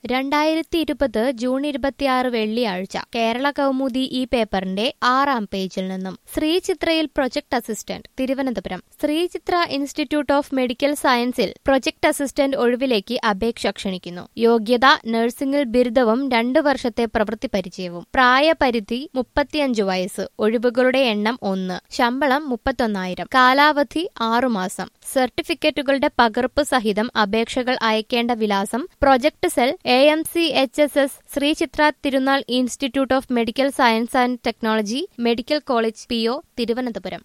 രണ്ടായിരത്തി ഇരുപത് ജൂൺ ഇരുപത്തിയാറ് വെള്ളിയാഴ്ച കേരള കൗമുദി ഈ പേപ്പറിന്റെ ആറാം പേജിൽ നിന്നും ശ്രീചിത്രയിൽ project assistant Thiruvananthapuram Sree Chitra institute of medical സയൻസിൽ പ്രൊജക്ട് അസിസ്റ്റന്റ് ഒഴിവിലേക്ക് അപേക്ഷ ക്ഷണിക്കുന്നു യോഗ്യത നഴ്സിംഗിൽ ബിരുദവും രണ്ടു വർഷത്തെ പ്രവൃത്തി പരിചയവും പ്രായപരിധി മുപ്പത്തിയഞ്ചു വയസ്സ് ഒഴിവുകളുടെ എണ്ണം ഒന്ന് ശമ്പളം മുപ്പത്തൊന്നായിരം കാലാവധി ആറുമാസം സർട്ടിഫിക്കറ്റുകളുടെ പകർപ്പ് സഹിതം അപേക്ഷകൾ അയക്കേണ്ട വിലാസം project cell A M C H S S Sree Chitra Thirunal institute of medical science and technology medical college P O Thiruvananthapuram